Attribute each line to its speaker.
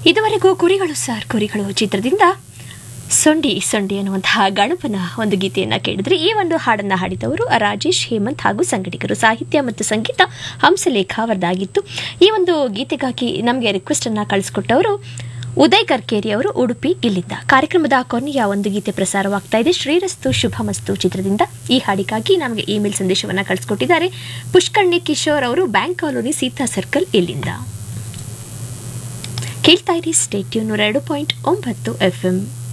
Speaker 1: ಇದುವರೆಗೂ ಕುರಿಗಳು ಸಾರ್ ಕುರಿಗಳು ಚಿತ್ರದಿಂದ ಸೊಂಡಿ ಸೊಂಡಿ ಅನ್ನುವಂತಹ ಗಣಪನ ಒಂದು ಗೀತೆಯನ್ನ ಕೇಳಿದ್ರೆ ಈ ಒಂದು ಹಾಡನ್ನ ಹಾಡಿದವರು ರಾಜೇಶ್ ಹೇಮಂತ್ ಹಾಗೂ ಸಂಗಡಿಗರು ಸಾಹಿತ್ಯ ಮತ್ತು ಸಂಗೀತ ಹಂಸಲೇಖ ಅವರದಾಗಿತ್ತು ಈ ಒಂದು ಗೀತೆಗಾಗಿ ನಮಗೆ ರಿಕ್ವೆಸ್ಟ್ ಅನ್ನ ಕಳಿಸ್ಕೊಟ್ಟವರು ಉದಯ್ ಕರ್ಕೇರಿ ಅವರು ಉಡುಪಿ ಇಲ್ಲಿಂದ ಕಾರ್ಯಕ್ರಮದ ಕೊನೆಯ ಒಂದು ಗೀತೆ ಪ್ರಸಾರವಾಗ್ತಾ ಇದೆ ಶ್ರೀರಸ್ತು ಶುಭಮಸ್ತು ಚಿತ್ರದಿಂದ ಈ ಹಾಡಿಗಾಗಿ ನಮಗೆ ಇಮೇಲ್ ಸಂದೇಶವನ್ನ ಕಳಿಸ್ಕೊಟ್ಟಿದ್ದಾರೆ ಪುಷ್ಕರ್ಣಿ ಕಿಶೋರ್ ಅವರು ಬ್ಯಾಂಕ್ ಕಾಲೋನಿ ಸೀತಾ ಸರ್ಕಲ್ ಇಲ್ಲಿಂದ ಕೇಳ್ತಾ ಇರಿ ಸ್ಟೇಟ್ಯೂ ನೂರ ಎರಡು ಪಾಯಿಂಟ್ ಒಂಬತ್ತು ಎಫ್